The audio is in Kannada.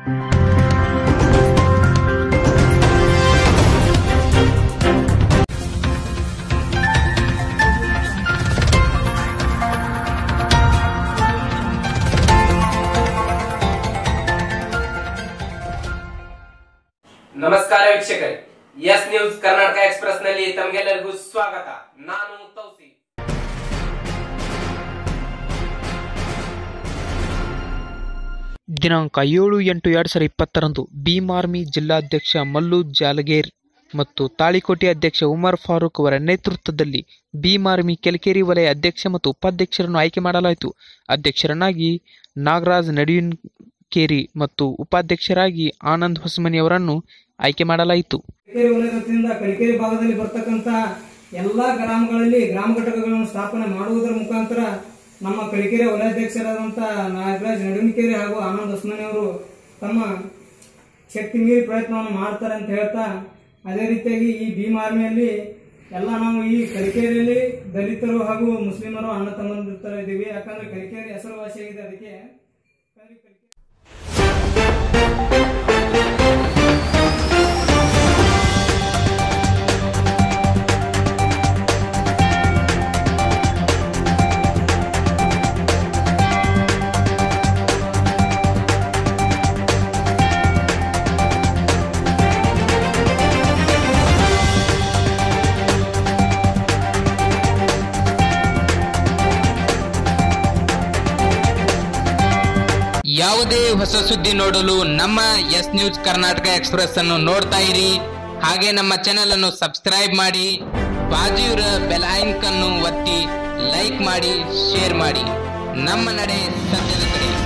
ನಮಸ್ಕಾರ ವೀಕ್ಷಕರೇ ಎಸ್ ನ್ಯೂಸ್ ಕರ್ನಾಟಕ ಎಕ್ಸ್ಪ್ರೆಸ್ ನಲ್ಲಿ ತಮಗೆಲ್ಲರಿಗೂ ಸ್ವಾಗತ ನಾನು ತೌಸಿ ದಿನಾಂಕ ಏಳು ಎಂಟು ಎರಡು ಸಾವಿರದ ಇಪ್ಪತ್ತರಂದು ಭೀಮ್ ಆರ್ಮಿ ಜಿಲ್ಲಾಧ್ಯಕ್ಷ ಮಲ್ಲು ಜಾಲಗೇರ್ ಮತ್ತು ತಾಳಿಕೋಟೆ ಅಧ್ಯಕ್ಷ ಉಮರ್ ಫಾರೂಕ್ ಅವರ ನೇತೃತ್ವದಲ್ಲಿ ಭೀಮ್ ಆರ್ಮಿ ಕೆಲಿಕೇರಿ ವಲಯ ಅಧ್ಯಕ್ಷ ಮತ್ತು ಉಪಾಧ್ಯಕ್ಷರನ್ನು ಆಯ್ಕೆ ಮಾಡಲಾಯಿತು ಅಧ್ಯಕ್ಷರನ್ನಾಗಿ ನಾಗರಾಜ್ ನಡಿಯೂನ್ಕೇರಿ ಮತ್ತು ಉಪಾಧ್ಯಕ್ಷರಾಗಿ ಆನಂದ್ ಹೊಸಮನಿ ಅವರನ್ನು ಆಯ್ಕೆ ಮಾಡಲಾಯಿತು ಕಲಿಕೇರಿ ವಲಯದಿಂದ ಕಲಿಕೇರಿ ಭಾಗದಲ್ಲಿ ಬರ್ತಕ್ಕಂತ ಎಲ್ಲಾ ಗ್ರಾಮಗಳಲ್ಲಿ ಗ್ರಾಮ ಘಟಕಗಳನ್ನು ಸ್ಥಾಪನೆ ಮಾಡುವುದರ ಮುಖಾಂತರ ನಮ್ಮ ಕಲಿಕೇರಿ ವಲಯಾಧ್ಯಕ್ಷರಾದಂತ ನಾಗರಾಜ್ ನಡುವಿನಕೇರಿ ಹಾಗೂ ಆನಂದ್ ಉಸ್ಮಾನಿ ಅವರು ತಮ್ಮ ಶಕ್ತಿ ಮೀರಿ ಪ್ರಯತ್ನವನ್ನು ಮಾಡ್ತಾರೆ ಅಂತ ಹೇಳ್ತಾ ಅದೇ ರೀತಿಯಾಗಿ ಈ ಭೀಮ್ ಆರ್ಮಿಯಲ್ಲಿ ಎಲ್ಲ ನಾವು ಈ ಕಲಿಕೇರಿಯಲ್ಲಿ ದಲಿತರು ಹಾಗೂ ಮುಸ್ಲಿಮರು ಅಣ್ಣ ತಮ್ಮಂದಿರ ಇದ್ದೀವಿ ಯಾಕಂದ್ರೆ ಕಲಿಕೇರಿ ಹೆಸರುವಾಸಿಯಾಗಿದೆ ಅದಕ್ಕೆ ಕಲಿ- ಕಲಿಕೇರಿ- ಯಾವುದೇ ಹೊಸ ಸುದ್ದಿ ನೋಡಲು ನಮ್ಮ ಎಸ್ ನ್ಯೂಸ್ ಕರ್ನಾಟಕ ಎಕ್ಸ್ಪ್ರೆಸ್ ಅನ್ನು ನೋಡ್ತಾ ಇರಿ ಹಾಗೆ ನಮ್ಮ ಚಾನೆಲ್ ಅನ್ನು ಸಬ್ಸ್ಕ್ರೈಬ್ ಮಾಡಿ ಬಾಜುವಿರ ಬೆಲ್ ಐಕನ್ ಅನ್ನು ಒತ್ತಿ ಲೈಕ್ ಮಾಡಿ ಶೇರ್ ಮಾಡಿ ನಮ್ಮ ನಡೆ ಸತ್ಯದ ಕಡೆ